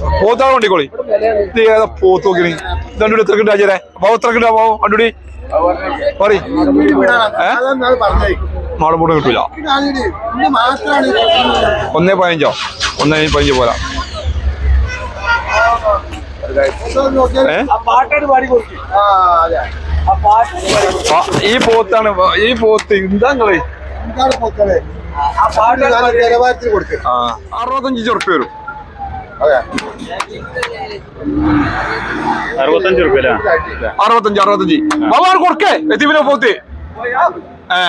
പോത്താണ് കൊണ്ടിക്കോളി ഇത് ഏതാ പോത്ത് നോക്കിനി ഇതണ്ടു എത്ര കിട്ടാ ചേരെ അപ്പൊ എത്ര കിട്ടാ പോ അണ്ടുടി പറ നാളെ പോട്ട് കിട്ടൂല ഒന്നേ പതിനഞ്ചോ ഒന്നേ പതിനഞ്ച് പോരാ ഏ ആ, ഈ പോത്താണ് വ- ഈ പോത്ത് എന്താ നിങ്ങള് ആ അറുപത്തഞ്ച് ചെറുപ്പ് വരും അറുപത്തഞ്ച് റുപ്യ അറുപത്തഞ്ച് അറുപത്തഞ്ച് ബാബാ കൊടുക്കേ എത്തിപ്പിന്നെ പോത്ത് ഏ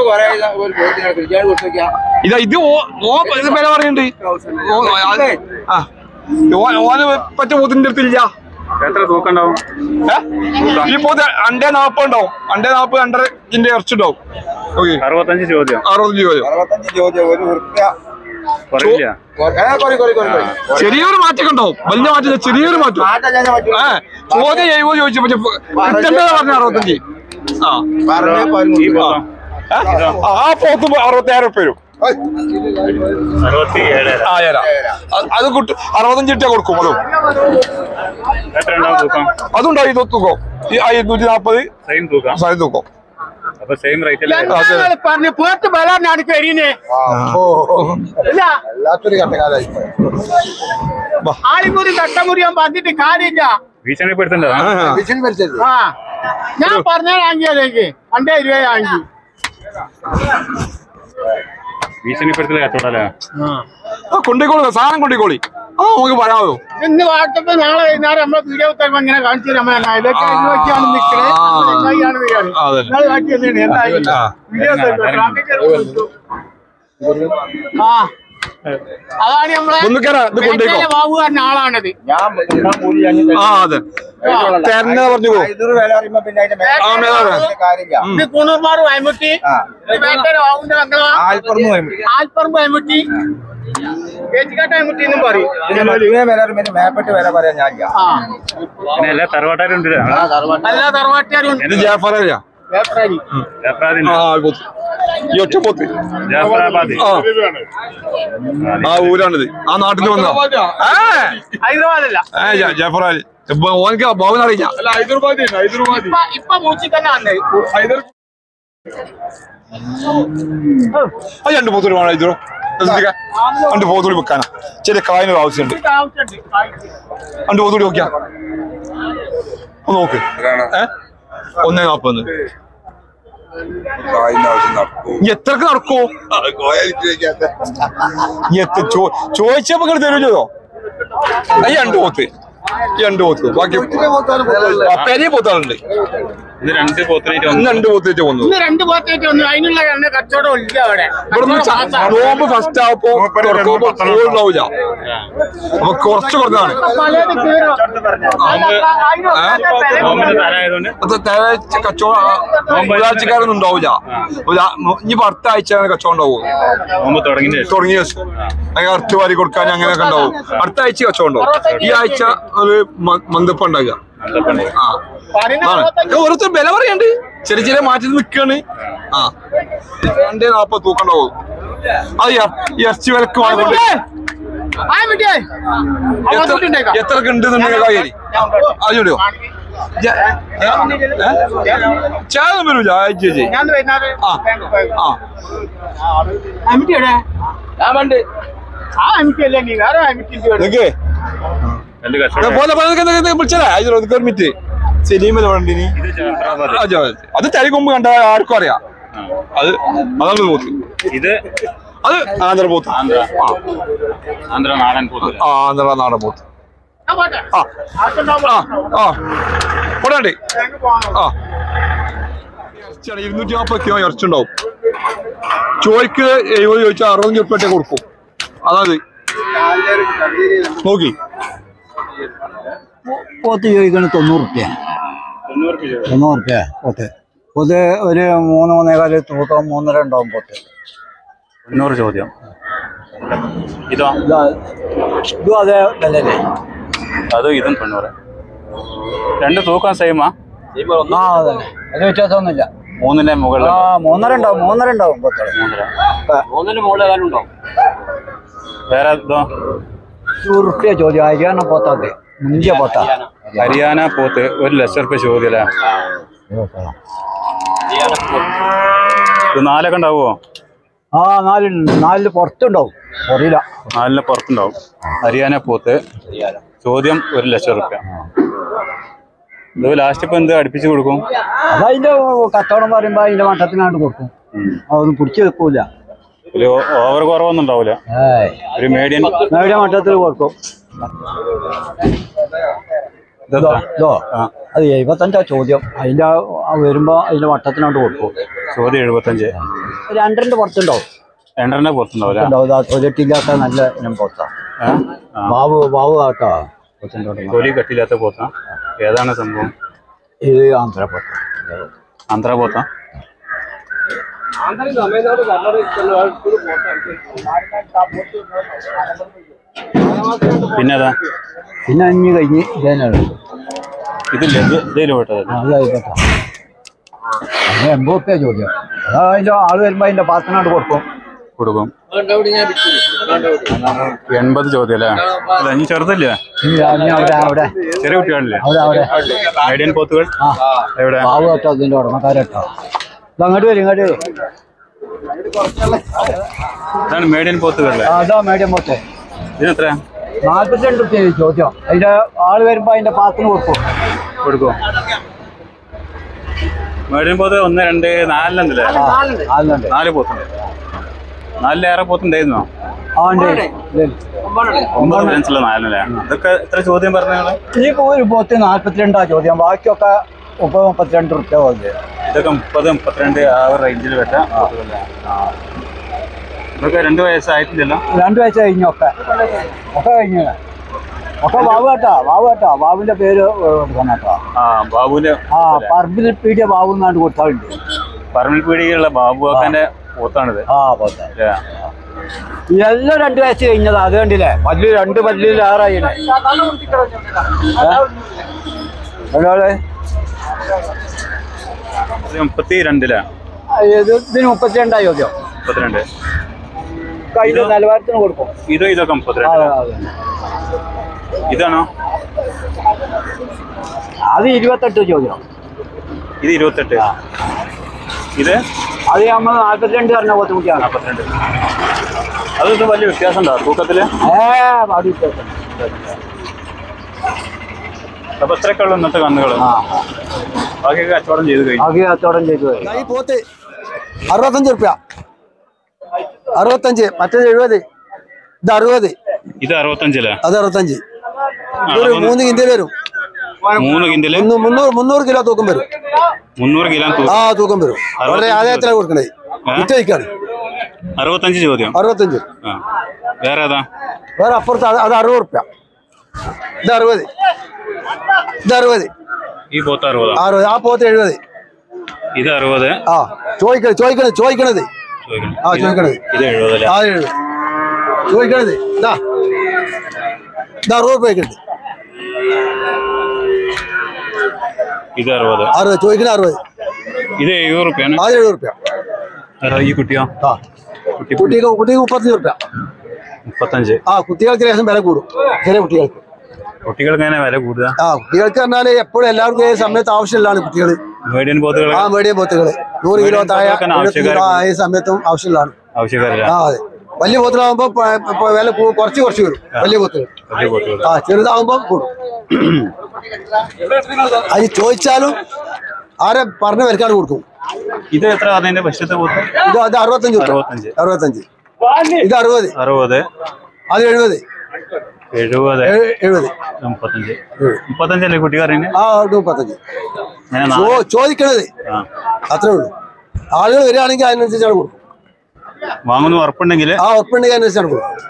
ഇതാ ഇത് ഓ- ഓ ഇത് വില പറയുന്നുണ്ട് ഓ- അത് ആ ഓ- ഓന് പറ്റ പോത്തിന്റെ അടുത്തില്ല എത്ര തൂക്കണ്ടാവും ഏ? ഈ പോത്ത് അണ്ടേ നാപ്പത് ഉണ്ടാവും അണ്ടേ നാപ്പത് രണ്ടര ഇഞ്ചിന്റെ ഇറച്ചി ഉണ്ടാവും ഓക്കെ അറുപത്തഞ്ച് ചോദ്യം അറുപത്തഞ്ച് ചോദ്യം അറുപത്തഞ്ച് ചോദ്യം ഒരു ഉറുപ്പ്യ കുറയില്ല കൊറി കൊറി കൊറി കൊറി ചെറിയൊരു മാറ്റമൊക്കെ ഉണ്ടാവും വലിയ മാറ്റം ചെറിയൊരു മാറ്റം മാറ്റാൻ ഞാൻ പറ്റൂല ഏ ചോദ്യം എഴുപത് ചോദിച്ചു പക്ഷെ കിട്ടേണ്ടത് പറഞ്ഞ അറുപത്തഞ്ച് ആ പറഞ്ഞേ ഈ പതിമൂന്ന് പോത്തോ ഏ? ആ പോത്ത് അറുപത്തിയായിരം ഉറുപ്പ വരും അറുപത്തി ഏഴര ആ ഏരാ അത് കിട്ടും അറുപത്തഞ്ച് ഇട്ടാ കൊടുക്കും അതും എത്ര ഉണ്ടാവും തൂക്കം അതുണ്ടാവും ഇത് തൂക്കം ഈ ആ ഇരുന്നൂറ്റി നാപ്പത് സെയിം തൂക്കം സാരി തൂക്കം അപ്പൊ സെയിം റേറ്റ് അല്ലേ അതെ. പറഞ്ഞു പോത്ത് ബലാനാണ് കരിനെ ഇല്ല വല്ലാത്തൊരു കട്ടക്കാലായി ആളിമുറി കട്ടമുറിയാൻ പറഞ്ഞിട്ട് കാര്യമില്ല ഭീഷണിപ്പെടുത്തണ്ടോ ആ, ആ. വിസിൽ വലിച്ചത് ആ ഞാൻ പറഞ്ഞ വാങ്ങിയതേക്ക് രണ്ടേ രൂപ വാങ്ങി ഭീഷണിപ്പെടുത്തൽ കച്ചവടല്ലേ ആ, കൊണ്ടിക്കോളി സാധനം കൊണ്ടിക്കോളി ആ നമുക്ക് പറയാമോ ഇന്ന് വാട്സപ്പ് നാളെ വൈകുന്നേരം നമ്മളെ വീഡിയോ തരുമ്പോ ഇങ്ങനെ കാണിച്ചു തരാം അമ്മ. ഇതൊക്കെ നോക്കിയാണ് നിൽക്കണേ ചങ്ങായിയാണ് വരികയാണ് ആ, അതെ. നിങ്ങൾ കാണിച്ചു തന്നെയാണ് എന്തായി ആ. വീഡിയോ തരുമ്പോ ട്രാഫിക് കൊടുത്തു. ആ അതാണ് നമ്മളെ ഒന്നിക്കരാ ഇത് കൊണ്ടേക്കോ മേഖല ബാബു പറഞ്ഞ ആളാണിത് ഞാൻ തിന്നാൻ കൂലി ഞാൻ ആ അതെ തരണ പറഞ്ഞു പോ ഇതൊരു വില അറിയുമ്പോ പിന്നെ അതിന്റെ ആ, മേലാറ്. മേലെ കാര്യമില്ല ഇത് കുണൂർമാർ വയമുട്ടി ആ ഇത് മേഖല ബാബുവിന്റെ മക്കളാ ആൽപ്പറമ്പ് പോയി ആൽപ്പറമ്പ് വയമുട്ടി കേച്ചിക്കാട്ട് വയമുട്ടി എന്നും പറയും പിന്നെ മറ്റേ വില അറിയുമ്പോ മേപ്പെട്ട് വില പറയാൻ ഞാനില്ല ആ പിന്നെ എല്ലാ തറവാട്ടാരും ഉണ്ട് എല്ലാ തറവാട്ടുകാരും ഉണ്ട് ഇത് ജാഫറില്ല വേപ്പറാരി. ആ പോത്ത് ഈ ഒറ്റ പോത്ത് ജാഫറാബാദ് ആ ആ ഊരാണിത് ആ നാട്ടിൽ വന്ന ഹൈദരാബാദല്ല ജാഫറാലി ഇപ്പൊ ഓനക്ക് ഭവൻ അറിയില്ല ഇപ്പൊ ഇപ്പൊ മൂച്ചി തന്നെ വന്നത് അത് രണ്ട് പോത്തൂടി വേണം ഇതോ രണ്ട് പോത്തൂടി വെക്കാനാ ചെറിയ കായനൊരു ആവശ്യമുണ്ട് ഇത് ആവശ്യമുണ്ട് രണ്ട് പോത്തൂടി നോക്കിയാ ഒന്ന് നോക്ക് ഏ ഒന്നേ നാപ്പത് ഇനി എത്രക്ക് നടക്കോ ഇനി എത്ര ചോ- ചോദിച്ചപ്പോ ഇങ്ങോട്ട് തരുമോ ചെയ്തോ ഈ രണ്ട് പോത്ത് ഈ രണ്ട് പോത്ത് ബാക്കി ആ, പെരിയ പോത്താളുണ്ട് ഇത് രണ്ട് പോത്തിനായിട്ട് ഇന്ന് രണ്ട് പോത്തേറ്റ് വന്നു ഇന്ന് രണ്ട് പോത്തേറ്റ് വന്നു അതിനുള്ള രണ്ട് കച്ചവടം ഇല്ല അവിടെ ഇവിടുന്ന് ച- നോമ്പ് ഫസ്റ്റ് ആവുമ്പോ തുറക്കുമ്പോ ഉണ്ടാവില്ല അപ്പൊ കുറച്ച് കുറഞ്ഞാണ് പലത് കീറും. അതിനൊക്കെ വില നോമ്പിന് തരായതുകൊണ്ട് അത് തേച്ച് കച്ചവടം ഒരാഴ്ചക്കാരൊന്നും ഉണ്ടാവില്ല ഒരാ- ഇനി അടുത്ത ആഴ്ച കച്ചവടം ഉണ്ടാവും നോമ്പ് തുടങ്ങിയ ശേഷം തുടങ്ങിയ ദിവസം അങ്ങനെ അറുത്ത് വാരി കൊടുക്കാൻ അങ്ങനെയൊക്കെ ഉണ്ടാവും അടുത്ത ആഴ്ച കച്ചവടം ഉണ്ടാവും ഈ ആഴ്ച ഒരു മ- മന്ദപ്പം ഉണ്ടാകുക അന്തപ്പണി ആ പതിനൊന്ന് ആണ്. അറുപത്തഞ്ച് ഇത് ഓരോരുത്തർ വില പറയണ്ട് ചെറിയ ചെറിയ മാറ്റത്തിൽ നിൽക്കാണ് ആ രണ്ടേ നാപ്പത് തൂക്കണ്ടാവും അത് ഈ- ഈ ഇറച്ചി വിലക്ക് വാങ്ങിക്കൊണ്ട് ആ വിട്ടേ എത്ര എത്ര ഉണ്ട് കാര്യം അതിനോ ചായം വരൂല ആ ചേച്ചി ഞാൻ വൈകുന്നേരം ആ ആ അമിറ്റിയുടെ ആ അമിറ്റി അല്ലേ നീ വേറെ അമിറ്റി നിക്ക് രണ്ട് ഞാൻ കച്ചവടം പോലെ പോലെ വിളിച്ചല്ലേ അതിൽ ഒരു മിനിറ്റ് സെലീമല വണ്ടിനി ഇത് ജാഫറാബാദ് ആ, ജോ- അത് തരികൊമ്പ് കണ്ട ആർക്കും അറിയാം ആ. അത് അതാണ് പോത്ത് ഇത് അത് ആന്ധ്ര പോത്ത് ആന്ധ്ര ആന്ധ്ര നാടൻ പോത്ത് ആ ആന്ധ്ര നാടൻ പോത്ത് ഞാൻ പോട്ടെ ആ ആർക്കുണ്ടാവും? ആ ആ കൊണ്ടാണ്ട് ബാങ്ക് പോകണം. ആ ഇറച്ചിയാണ് ഇരുന്നൂറ്റി നാൽപ്പത് കിലോ ഇറച്ചുണ്ടാവും ചോയ്ക്ക് എഴുപത് ചോദിച്ചാൽ അറുപത്തഞ്ച് ഉറുപ്പറ്റേ കൊടുക്കും അതായത് നോക്കി പോത്ത് ചോദിക്കണ തൊണ്ണൂറ് റുപ്യ തൊണ്ണൂറ് രൂപ തൊണ്ണൂറ് റുപ്യ പോത്ത് പോത്ത് ഒരു മൂന്ന് മൂന്നേകാല് തൂക്കം മൂന്നര ഉണ്ടാവും പോത്ത് തൊണ്ണൂറ് ചോദ്യം ഇതോ ഇതാ ഇതും അതേ വിലല്ലേ അതും ഇതും തൊണ്ണൂറ് രണ്ട് തൂക്കം സെയിമാ ആ അതന്നെ അത് വ്യത്യാസമൊന്നുമില്ല മൂന്നിന്റെ മുകളിൽ ആ മൂന്നര ഉണ്ടാവും മൂന്നര ഉണ്ടാവും പോത്ത് മൂന്നര വേറെ ഇതോ നൂറ് റുപ്യ ചോദ്യം ഹരിയാന പോത്താത് മുന്തിയ പോത്ത ഹരിയാന പോത്ത് ഒരു ലക്ഷം റുപ്യ ചോദ്യം അല്ലേ ഇത് നാലൊക്കെ ഉണ്ടാവുമോ ആ നാല് നാലില് പുറത്തുണ്ടാവും അറിയില്ല നാലിന് പുറത്തുണ്ടാവും ഹരിയാന പോത്ത് ചോദ്യം ഒരു ലക്ഷം റുപ്യ ഇത് ലാസ്റ്റ് ഇപ്പൊ എന്ത് അടുപ്പിച്ച് കൊടുക്കും അതതിന്റെ കച്ചവടം പറയുമ്പോ അതിന്റെ മട്ടത്തിനാണ്ട് കൊടുക്കും അതൊന്നും പിടിച്ചു വെക്കൂല ഒരു ഓവർ കുറവൊന്നും ഉണ്ടാവില്ല ഏയ് ഒരു മീഡിയം നേടിയ മട്ടത്തിൽ കൊടുക്കും ഇതെന്താ ഇതോ അത് എഴുപത്തഞ്ചാ ചോദ്യം അതിന്റെ ആ- ആ വരുമ്പോ അതിന്റെ മട്ടത്തിനാണ്ട് കൊടുക്കും ചോദ്യം എഴുപത്തഞ്ച് രണ്ടരന്റെ പുറത്തുണ്ടാവും രണ്ടെണ്ണ പുറത്തുണ്ടാവില്ല ഉണ്ടാവും ഇതാ തൊലിട്ടില്ലാത്ത നല്ല ഇനം പോത്താ ബാബു ബാബു ആട്ടോ കൊച്ചിൻ്റെ തൊലി കട്ടില്ലാത്ത പോത്ത ഏതാണ് സംഭവം ഇത് ആന്ധ്ര പോത്ത ആന്ധ്ര പോത്ത പിന്നെ അതാ പിന്നെ അഞ്ഞ് കഴിഞ്ഞ് ഇതേനാണ് ഇതില്ല ഇത് ഇതിൽ വിട്ടതല്ലേ അതായിക്കോട്ടെ അത് എൺപത് റുപ്യ ചോദ്യം അതാ അതിന്റെ ആള് വരുമ്പോ അതിന്റെ പാത്രനാട് കൊടുക്കും കൊടുക്കും എൺപത് ചോദ്യം അല്ലേ അല്ല ഇനി ചെറുതല്ലേ ഇനി ഇനി അവിടെ അവിടെ ചെറിയ കുട്ടികളില്ലേ അവിടെ അവിടെ മീഡിയൻ പോത്തുകൾ ആ എവിടെ ബാബു കേട്ടോ അതിന്റെ ഉടമക്കാരട്ടോ ഇത് അങ്ങോട്ട് വരും ഇങ്ങോട്ട് വരും ഇതാണ് മീഡിയൻ പോത്തുകളിലെ ആ, അതാ മേടിയം പോത്തെ ഇതിന് എത്ര നാല്പത്തിരണ്ട് റുപ്യ ചോദ്യം അതിന്റെ ആള് വരുമ്പോ അതിന്റെ പാത്തിന് കൊടുക്കും കൊടുക്കും മീഡിയൻ പോത്ത് ഒന്ന് രണ്ട് നാലിലെന്തല്ലേ ആ നാലുണ്ട് നാല് പോത്തുണ്ട് നാലിലേറെ പോത്തുണ്ടായിരുന്നോ ആ ഉണ്ട് ഉണ്ട്. ഒമ്പത് മനസ്സിലുള്ള നാലിനല്ലേ ഇതൊക്കെ എത്ര ചോദ്യം പറഞ്ഞു നിങ്ങള് ഇനിയിപ്പോ ഒരു പോത്ത് നാല്പത്തിരണ്ടാ ചോദ്യം ബാക്കിയൊക്കെ മുപ്പത് മുപ്പത്തിരണ്ട് റുപ്യ ചോദ്യം ഇതൊക്കെ മുപ്പത് മുപ്പത്തിരണ്ട് ആ ഒരു റേഞ്ചിൽ വെച്ച പോത്തുകളല്ലേ ഇതൊക്കെ രണ്ട് വയസ്സായിട്ടില്ലല്ലോ രണ്ടു വയസ്സ് കഴിഞ്ഞൊക്കെ ഒക്കെ കഴിഞ്ഞ ഒക്കെ ബാബു കേട്ടാ ബാബു കേട്ടാ ബാബുവിന്റെ പേര് കൊടുക്കണം കേട്ടോ ആ ബാബുവിന്റെ ആ പറമ്പിൽ പീടിയ ബാബു എന്നാണ്ട് കൊടുത്താലുണ്ട് പറമ്പിൽ പീടികയുള്ള ബാബു കാക്കാന്റെ പോത്താണിത് ആ പോത്തെ അല്ലേ? ഇതെല്ലാം രണ്ടു വയസ്സ് കഴിഞ്ഞതാ അത് കണ്ടില്ലേ പല്ല് രണ്ട് പല്ലിൽ ആറായി ഒരാള് ഇത് മുപ്പത്തി രണ്ടിലാ ഇത് ഇതിന് മുപ്പത്തിരണ്ടായി ചോദ്യം മുപ്പത്തിരണ്ട് അതിന്റെ നിലവാരത്തിന് കൊടുക്കും ഇതോ ഇതൊക്കെ ആ മുപ്പത്തിരണ്ട് അതെ ഇതാണോ അത് ഇരുപത്തെട്ട് ചോദ്യം ഇത് ഇരുപത്തെട്ട് ഇത് അത് നമ്മൾ നാല്പത്തിരണ്ട് പറഞ്ഞ ബുദ്ധിമുട്ടിയാണ് നാൽപ്പത്തിരണ്ട് അത് ഇത് വലിയ വ്യത്യാസം ഉണ്ടോ തൂക്കത്തില് ഏ പാടി വ്യത്യാസം. അപ്പൊ ഇത്രയൊക്കെ ഉള്ളു ഇന്നത്തെ കന്നുകൾ ആ ബാക്കിയൊക്കെ കച്ചവടം ചെയ്ത് കഴിഞ്ഞു ആകെ കച്ചവടം ചെയ്തു പോയി. ഈ പോത്ത് അറുപത്തഞ്ച് റുപ്യ അറുപത്തഞ്ച് മറ്റേത് എഴുപത് ഇത് അറുപത് ഇത് അറുപത്തഞ്ചില് അത് അറുപത്തഞ്ച് ഇതൊരു മൂന്ന് കിൻഡൽ വരും മൂന്ന് കിൻഡല് മുന്നൂ- മുന്നൂറ് മുന്നൂറ് കിലോ തൂക്കം വരും മുന്നൂറ് കിലോ ആ തൂക്കം വരും വളരെ ആദായത്തിലാണ് കൊടുക്കണേ വിറ്റയിക്കാണ് അറുപത്തഞ്ച് ചോദ്യം അറുപത്തഞ്ച് ആ വേറെ ഏതാ വേറെ അപ്പുറത്ത് അത് അത് അറുപത് റുപ്യ ഇത് അറുപത് ഇത് അറുപത് ഈ പോത്ത് അറുപതാ അറുപത് ആ പോത്ത് എഴുപത് ഇത് അറുപത് ആ ചോദിക്കണത് ചോദിക്കണത് ചോദിക്കണത് ചോദിക്കണം. ആ, ഇത് ചോദിക്കണത്. ഇത് എഴുപതല്ലേ ആ എഴുപത് ചോദിക്കണത് ഇതാ ഇത് അറുപത് റുപ്യ കിട്ടും ഇത് അറുപത് അറുപത് ചോദിക്കണ അറുപത് ഇത് എഴുപത് റുപ്യാണ് അത് എഴുപത് റുപ്യ ഈ കുട്ടിയോ ആ കുട്ടി കുട്ടിക്ക് കുട്ടിക്ക് മുപ്പത്തഞ്ച് റുപ്യ മുപ്പത്തഞ്ച് ആ കുട്ടികൾക്ക് ലേശം വില കൂടും ചെറിയ കുട്ടികൾക്ക് കുട്ടികൾക്ക് എങ്ങനെ വില കൂടുതൽ ആ കുട്ടികൾക്ക് പറഞ്ഞാല് എപ്പോഴും എല്ലാവർക്കും ഏത് സമയത്ത് ആവശ്യമുള്ളതാണ് കുട്ടികൾ മീഡിയൻ പോത്തുകൾ ആ മീഡിയം പോത്തുകള് നൂറ് കിലോ താഴെ പോത്തുകൾക്കാണ് എഴുപത്തി കിലോ ആവശ്യക്കാര് ആ ഈ സമയത്തും ആവശ്യമുള്ളതാണ് ആവശ്യക്കാരില്ല ആ അതെ വലിയ പോത്തുകളാകുമ്പോ പ- പ- വില കൂ- കുറച്ച് കുറച്ച് വരും വലിയ പോത്തുകൾ വലിയ പോത്തുകൾ ആ ചെറുതാകുമ്പോ കൂടും അത് ചോദിച്ചാലും ആരെ പറഞ്ഞ വിലക്കാണ് കൊടുക്കും ഇത് എത്ര അതിന്റെ പശുത്തെ പോത്ത് ഇത് അത് അറുപത്തഞ്ച് റുപ്യ അറുപത്തഞ്ച് അറുപത്തഞ്ച് ഇത് അറുപത് അറുപത് അത് എഴുപത് എഴുപത് എഴു- എഴുപത് മുപ്പത്തഞ്ച് മുപ്പത്തഞ്ചല്ലേ കുട്ടിക്കാരന് ആ ഇത് മുപ്പത്തഞ്ച് ഞാൻ ചോ- ചോദിക്കണത് ആ അത്രേ ഉള്ളൂ ആളുകൾ വരികയാണെങ്കിൽ അതിനനുസരിച്ചാണ് കൊടുക്കും വാങ്ങുന്ന ഉറപ്പുണ്ടെങ്കിൽ ആ ഉറപ്പുണ്ടെങ്കിൽ അതിനനുസരിച്ചാണ് കൊടുക്കും